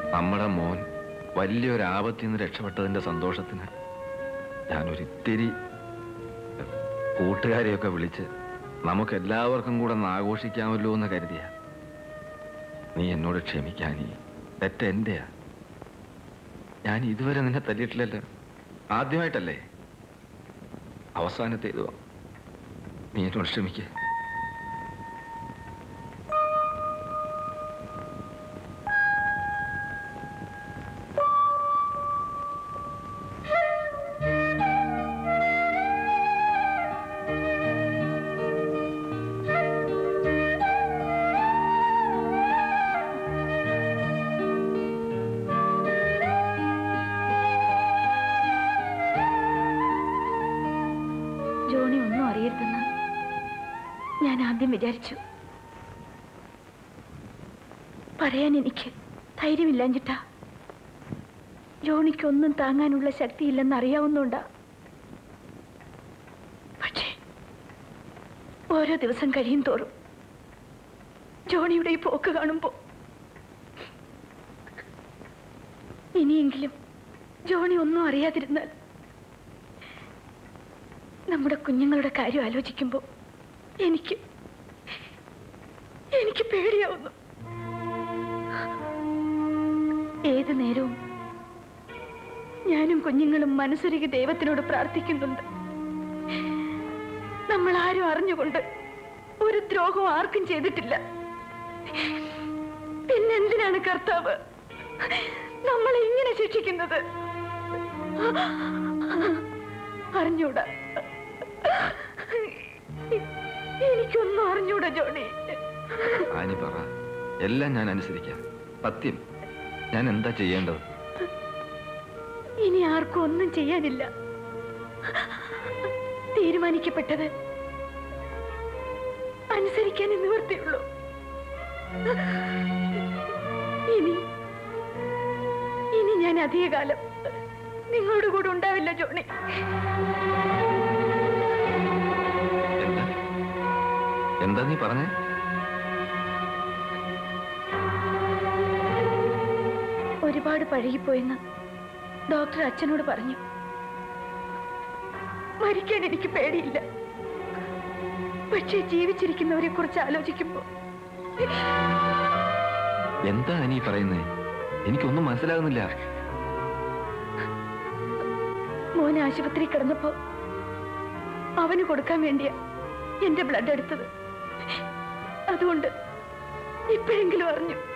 നമ്മുടെ മോൻ വലിയൊരു ആപത്തിൽ നിന്ന് രക്ഷപ്പെട്ടതിന്റെ സന്തോഷത്തിന് ഞാനൊരിത്തിരി കൂട്ടുകാരെയൊക്കെ വിളിച്ച് നമുക്ക് എല്ലാവർക്കും കൂടെ ഒന്ന് ആഘോഷിക്കാമല്ലോ എന്ന് കരുതിയ നീ എന്നോട് ക്ഷമിക്കാനീ തെറ്റ് എന്റെയാ ഞാൻ ഇതുവരെ നിന്നെ തല്ലിയിട്ടില്ലല്ലോ ആദ്യമായിട്ടല്ലേ അവസാനത്തേതുവാ നീ എന്നോട് ക്ഷമിക്കേ ജോണി ഒന്നും അറിയരുതെന്ന് ഞാൻ ആദ്യം വിചാരിച്ചു പറയാൻ എനിക്ക് ധൈര്യമില്ലാഞ്ഞിട്ടാ ജോണിക്കൊന്നും താങ്ങാനുള്ള ശക്തിയില്ലെന്ന് അറിയാവുന്നോണ്ടാ പക്ഷേ ഓരോ ദിവസം കഴിയും തോറും ജോണിയുടെ ഈ പോക്ക് കാണുമ്പോ ഇനിയെങ്കിലും ജോണി ഒന്നും അറിയാതിരുന്നാൽ നമ്മുടെ കുഞ്ഞുങ്ങളുടെ കാര്യം ആലോചിക്കുമ്പോൾ എനിക്ക് എനിക്ക് പേടിയാവുന്നു ഏത് നേരവും ഞാനും കുഞ്ഞുങ്ങളും മനസ്സൊരുക്കി ദൈവത്തിനോട് പ്രാർത്ഥിക്കുന്നുണ്ട് നമ്മൾ ആരും അറിഞ്ഞുകൊണ്ട് ഒരു ദ്രോഹവും ആർക്കും ചെയ്തിട്ടില്ല പിന്നെന്തിനാണ് കർത്താവ് നമ്മളെ ഇങ്ങനെ ശിക്ഷിക്കുന്നത് അറിഞ്ഞൂടാ എനിക്കൊന്നും അറിഞ്ഞൂടാ ജോണി ആനി പറ എല്ലാം ഞാൻ അനുസരിക്കാം സത്യം ഞാൻ എന്താ ചെയ്യേണ്ടത് ഇനി ആർക്കും ഒന്നും ചെയ്യാനില്ല തീരുമാനിക്കപ്പെട്ടത് അനുസരിക്കാൻ നിവർത്തിയുള്ളൂ ഇനി ഇനി ഞാൻ അധികകാലം നിങ്ങളുടെ കൂടെ ഉണ്ടാവില്ല ജോണി എന്താ എന്താ നീ പറഞ്ഞേ ഒരുപാട് പഴകിപ്പോയെന്ന് ഡോക്ടർ അച്ഛനോട് പറഞ്ഞു മരിക്കാൻ എനിക്ക് പേടിയില്ല പക്ഷേ ജീവിച്ചിരിക്കുന്നവരെ കുറിച്ച് ആലോചിക്കുമ്പോ എന്താ നീ പറയുന്നേ എനിക്കൊന്നും മനസ്സിലാകുന്നില്ല മോൻ ആശുപത്രി കിടന്നപ്പോ അവന് കൊടുക്കാൻ വേണ്ടിയാ എന്റെ ബ്ലഡ് എടുത്തത് അതുകൊണ്ട് ഇപ്പോഴെങ്കിലും അറിഞ്ഞു